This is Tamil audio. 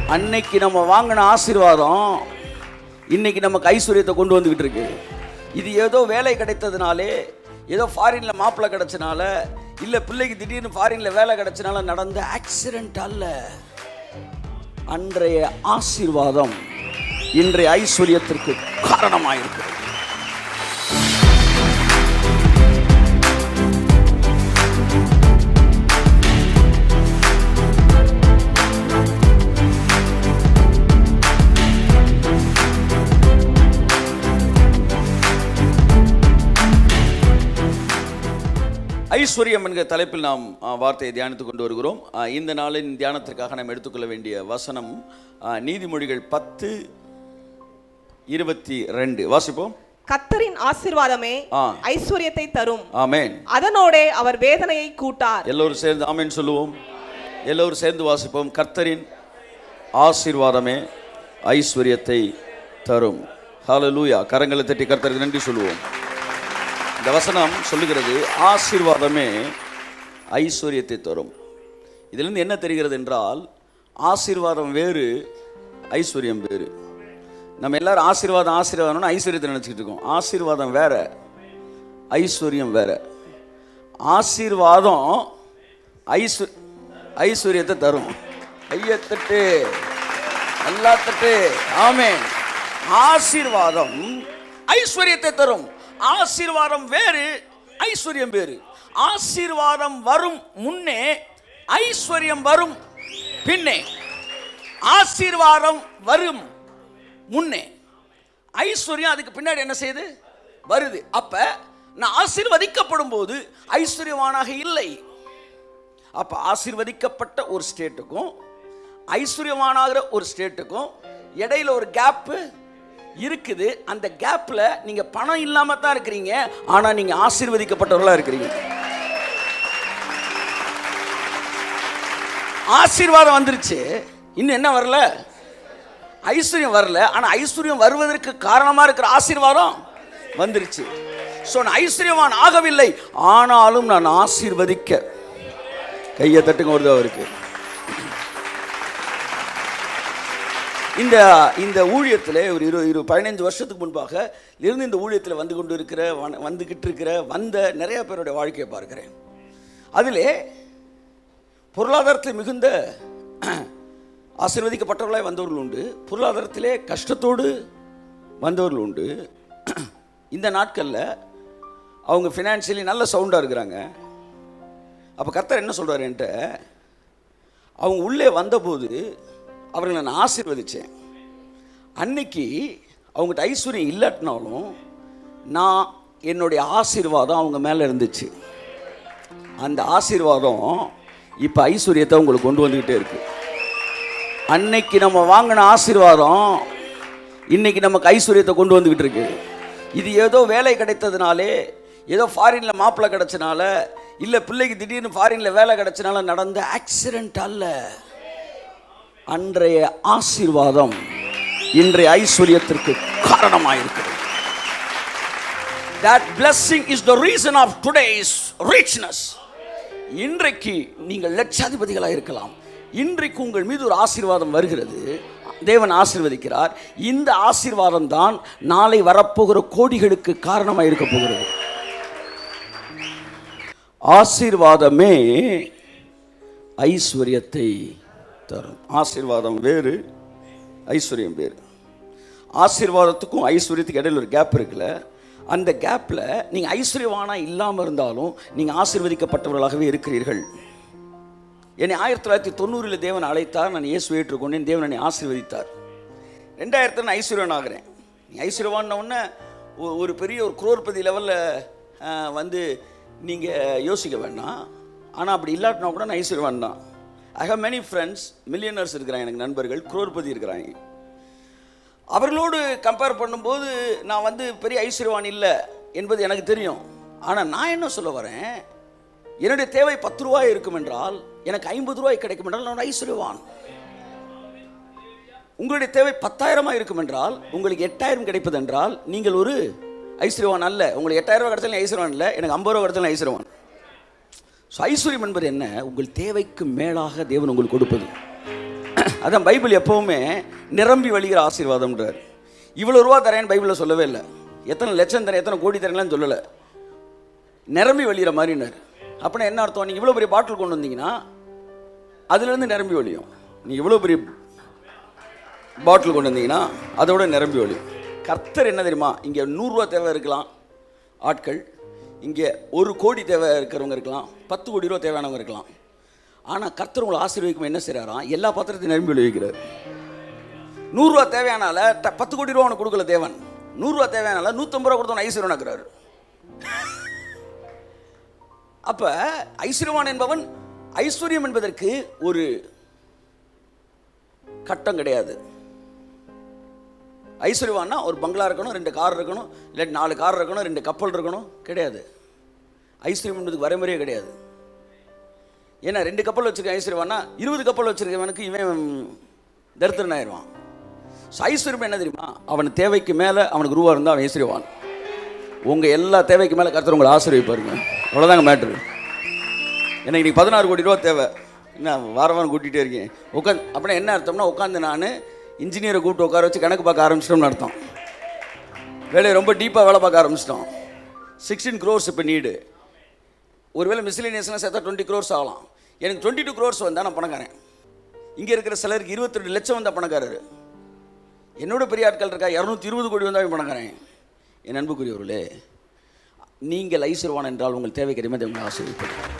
அன்னைக்கு நம்ம வாங்கின ஆசீர்வாதம் இன்னைக்கு நமக்கு ஐஸ்வர்யத்தை கொண்டு வந்துகிட்டு இருக்கு இது ஏதோ வேலை கிடைத்ததுனாலே ஏதோ ஃபாரின்ல மாப்பிள்ளை கிடைச்சனால இல்ல பிள்ளைக்கு திடீர்னு ஃபாரின்ல வேலை கிடைச்சனால நடந்த ஆக்சிடென்ட் அல்ல அன்றைய ஆசீர்வாதம் இன்றைய ஐஸ்வர்யத்திற்கு காரணமாயிருக்கிறது ஐஸ்வர்யம் என்கிற தலைப்பில் நாம் ஆ, வார்த்தையை தியானித்துக் கொண்டு வருகிறோம் ஆ, இந்த நாளின் தியானத்திற்காக நாம் எடுத்துக்கொள்ள வேண்டிய வசனம் ஆ, நீதிமொழிகள் பத்து இருபத்தி ரெண்டு வாசிப்போம் கத்தரின் ஆசீர்வாதமே ஆ. ஐஸ்வர்யத்தை தரும் ஆமென் அதனோடே அவர் வேதனையை கூட்டார் எல்லோரும் சேர்ந்து ஆமென் சொல்லுவோம் எல்லோரும் சேர்ந்து வாசிப்போம் கர்த்தரின் ஆசீர்வாதமே ஐஸ்வர்யத்தை தரும் ஹalleluya கரங்களை தட்டி கர்த்தருக்கு நன்றி சொல்லுவோம் இந்த வசனம் சொல்லுகிறது ஆசீர்வாதமே ஐஸ்வர்யத்தை தரும் இதிலிருந்து என்ன தெரிகிறது என்றால் ஆசீர்வாதம் வேறு ஐஸ்வர்யம் வேறு நம்ம எல்லாரும் ஆசீர்வாதம் ஆசீர்வாதம்னு ஐஸ்வர்யத்தை நினச்சிக்கிட்டு இருக்கோம் ஆசீர்வாதம் வேற ஐஸ்வர்யம் வேற ஆசீர்வாதம் ஐஸ்வர் ஐஸ்வர்யத்தை தரும் ஐயத்தட்டு நல்லா தட்டு ஆமென் ஆசீர்வாதம் ஐஸ்வர்யத்தை தரும் ஆசீர்வாதம் வேறு ஐஸ்வர்யம் வேறு ஆசீர்வாதம் வரும் முன்னே ஐஸ்வர்யம் வரும் பின்னே ஆசீர்வாதம் வரும் முன்னே ஐஸ்வர்யம் அதுக்கு பின்னாடி என்ன செய்யுது வருது அப்ப நான் ஆசீர்வதிக்கப்படும் போது ஐஸ்வர்யவானாக இல்லை அப்ப ஆசீர்வதிக்கப்பட்ட ஒரு ஸ்டேட்டுக்கும் ஐஸ்வர்யவானாகிற ஒரு ஸ்டேட்டுக்கும் இடையில ஒரு கேப்பு இருக்குது அந்த கேப்ல நீங்க பணம் இல்லாம தான் இருக்கிறீங்க ஆனா நீங்க ஆசீர்வதிக்கப்பட்டவர்களா இருக்கிறீங்க ஆசீர்வாதம் வந்துருச்சு இன்னும் என்ன வரல ஐஸ்வர்யம் வரல ஆனா ஐஸ்வர்யம் வருவதற்கு காரணமா இருக்கிற ஆசீர்வாதம் வந்துருச்சு ஸோ நான் ஐஸ்வர்யவான் ஆகவில்லை ஆனாலும் நான் ஆசீர்வதிக்க கையை தட்டுங்க வருது அவருக்கு இந்த இந்த ஊழியத்தில் ஒரு இரு இரு பதினைஞ்சு வருஷத்துக்கு முன்பாக இருந்து இந்த ஊழியத்தில் வந்து கொண்டு இருக்கிற வந்- வந்துகிட்டு இருக்கிற வந்த நிறைய பேருடைய வாழ்க்கையை பார்க்கிறேன் அதிலே பொருளாதாரத்தில் மிகுந்த ஆசீர்வதிக்கப்பட்டவர்களாய் வந்தவர்கள் உண்டு பொருளாதாரத்திலே கஷ்டத்தோடு வந்தவர்கள் உண்டு இந்த நாட்களில் அவங்க ஃபினான்ஷியலி நல்ல சவுண்டாக இருக்கிறாங்க அப்போ கர்த்தர் என்ன சொல்கிறார் என்கிட்ட அவங்க உள்ளே வந்தபோது அவர்களை நான் ஆசீர்வதித்தேன் அன்னைக்கு அவங்ககிட்ட ஐஸ்வர்யம் இல்லாட்டினாலும் நான் என்னுடைய ஆசீர்வாதம் அவங்க மேலே இருந்துச்சு அந்த ஆசீர்வாதம் இப்போ ஐஸ்வர்யத்தை உங்களுக்கு கொண்டு வந்துக்கிட்டே இருக்கு அன்னைக்கு நம்ம வாங்கின ஆசீர்வாதம் இன்னைக்கு நமக்கு ஐஸ்வர்யத்தை கொண்டு வந்துக்கிட்டு இருக்கு இது ஏதோ வேலை கிடைத்ததுனாலே ஏதோ ஃபாரின்ல மாப்பிள்ளை கிடைச்சனால இல்லை பிள்ளைக்கு திடீர்னு ஃபாரின்ல வேலை கிடைச்சனால நடந்த ஆக்சிடென்ட் அல்ல அன்றைய ஆசீர்வாதம் இன்றைய ஐஸ்வர்யத்திற்கு காரணமாயிருக்கிறது that blessing is the reason of today's richness இன்றைக்கு நீங்கள் லட்சாதிபதிகளாக இருக்கலாம் இன்றைக்கு உங்கள் மீது ஒரு ஆசீர்வாதம் வருகிறது தேவன் ஆசீர்வதிக்கிறார் இந்த ஆசீர்வாதம் தான் நாளை வரப்போகிற கோடிகளுக்கு காரணமாக இருக்க போகிறது ஆசீர்வாதமே ஐஸ்வர்யத்தை தரும் ஆசீர்வாதம் வேறு ஐஸ்வர்யம் வேறு ஆசீர்வாதத்துக்கும் ஐஸ்வர்யத்துக்கு இடையில ஒரு கேப் இருக்குல்ல அந்த கேப்பில் நீங்கள் ஐஸ்வர்யவானா இல்லாமல் இருந்தாலும் நீங்கள் ஆசீர்வதிக்கப்பட்டவர்களாகவே இருக்கிறீர்கள் என்னை ஆயிரத்தி தொள்ளாயிரத்தி தொண்ணூறில் தேவன் அழைத்தார் நான் இயேசு ஏற்றுக்கொண்டேன் தேவன் என்னை ஆசீர்வதித்தார் ரெண்டாயிரத்தில் நான் ஐஸ்வர்யன் ஆகிறேன் நீ ஐஸ்வர்யவான உடனே ஒ- ஒரு பெரிய ஒரு குரோர்பதி லெவலில் வந்து நீங்கள் யோசிக்க வேண்டாம் ஆனால் அப்படி இல்லாட்டினா கூட நான் ஐஸ்வர்யவான் தான் I have many friends millionaires இருக்கிறாங்க எனக்கு நண்பர்கள் குரோர்பதி இருக்கிறாங்க அவர்களோடு கம்பேர் பண்ணும்போது நான் வந்து பெரிய ஐஸ்வர்யவான் இல்லை என்பது எனக்கு தெரியும் ஆனால் நான் என்ன சொல்ல வரேன் என்னுடைய தேவை பத்து ரூபாய் இருக்கும் என்றால் எனக்கு ஐம்பது ரூபாய் கிடைக்கும் என்றால் நான் ஐஸ்வர்யவான் உங்களுடைய தேவை பத்தாயிரமா இருக்கும் என்றால் உங்களுக்கு எட்டாயிரம் கிடைப்பது என்றால் நீங்கள் ஒரு ஐஸ்வர்யவான் அல்ல உங்களுக்கு எட்டாயிரம் ரூபாய் கிடைச்சாலும் ஐஸ்வர்யவான் இல்லை எனக்கு ஐம்பது ரூபாய் கிடைச்சாலும் ஐஸ்வர்யவான் ஸோ ஐஸ்வர்யம் என்பது என்ன உங்கள் தேவைக்கு மேலாக தேவன் உங்களுக்கு கொடுப்பது அதான் பைபிள் எப்பவுமே நிரம்பி வழிகிற ஆசீர்வாதம்ன்றார் இவ்வளோ ரூபா தரேன்னு பைபிளில் சொல்லவே இல்லை எத்தனை லட்சம் தரேன் எத்தனை கோடி தரேன்லாம் சொல்லலை நிரம்பி வழிகிற மாதிரினார் அப்படின்னா என்ன அர்த்தம் நீங்கள் இவ்வளோ பெரிய பாட்டில் கொண்டு வந்தீங்கன்னா அதுலேருந்து நிரம்பி வழியும் நீங்கள் இவ்வளோ பெரிய பாட்டில் கொண்டு வந்தீங்கன்னா அதோட நிரம்பி வழியும் கர்த்தர் என்ன தெரியுமா இங்கே நூறுரூவா தேவை இருக்கலாம் ஆட்கள் இங்கே ஒரு கோடி தேவை இருக்கிறவங்க இருக்கலாம் பத்து கோடி ரூபா தேவையானவங்க இருக்கலாம் ஆனால் கர்த்தர் உங்களை ஆசீர்வதிக்கும் என்ன செய்கிறாராம் எல்லா பாத்திரத்தையும் நிரம்பி விளைவிக்கிறார் நூறுரூவா தேவையானால ட- பத்து கோடி ரூபா அவனுக்கு கொடுக்கல தேவன் நூறுரூவா தேவையானால நூற்றம்பது ரூபா கொடுத்தவன் ஐஸ்வர்யனாக்குறாரு அப்ப ஐஸ்வர்யவான் என்பவன் ஐஸ்வர்யம் என்பதற்கு ஒரு கட்டம் கிடையாது ஐஸ்வர்யவான்னா ஒரு பங்களா இருக்கணும் ரெண்டு கார் இருக்கணும் இல்லாட்டி நாலு கார் இருக்கணும் ரெண்டு கப்பல் இருக்கணும் கிடையாது ஐஸ்வர்யம் என்பதுக்கு வரைமுறையே கிடையாது ஏன்னா ரெண்டு கப்பல் வச்சிருக்க ஐஸ்வர்யவானா இருபது கப்பல் வச்சிருக்கவனுக்கு இவன் தரித்திரன் ஆயிடுவான் ஸோ ஐஸ்வர்யம் என்ன தெரியுமா அவன் தேவைக்கு மேலே அவனுக்கு ரூபா இருந்தால் அவன் ஐஸ்வர்யவான் உங்கள் எல்லா தேவைக்கு மேலே கருத்தர் உங்களை ஆசீர்வதிப்பாருங்க அவ்வளோதாங்க மேட்ரு எனக்கு இன்னைக்கு பதினாறு கோடி ரூபா தேவை என்ன வாரம் வாரம் கூட்டிகிட்டே இருக்கேன் உட்காந்து அப்படின்னா என்ன அர்த்தம்னா உட்காந்து நான் இன்ஜினியரை கூப்பிட்டு உட்கார வச்சு கணக்கு பார்க்க ஆரம்பிச்சிட்டோம்னு அர்த்தம் வேலையை ரொம்ப டீப்பாக வேலை பார்க்க ஆரம்பிச்சிட்டோம் சிக்ஸ்டீன் க்ரோர்ஸ் இப்போ நீடு ஒருவேளை மிஸ்லினியஸ்லாம் சேர்த்தா டுவெண்ட்டி க்ரோர்ஸ் ஆகலாம் எனக்கு டுவெண்ட்டி டூ க்ரோர்ஸ் வந்தால் நான் பணக்காரன் இங்கே இருக்கிற சிலருக்கு இருபத்தி லட்சம் வந்தால் பணக்காரர் என்னோட பெரிய ஆட்கள் இருக்கா இரநூத்தி இருபது கோடி வந்தால் பணக்காரன் என் அன்புக்குரியவர்களே நீங்கள் ஐஸ்வர்வான் என்றால் உங்கள் தேவைக்கு அறிமதி உங்களை ஆசீர்வதிப்பது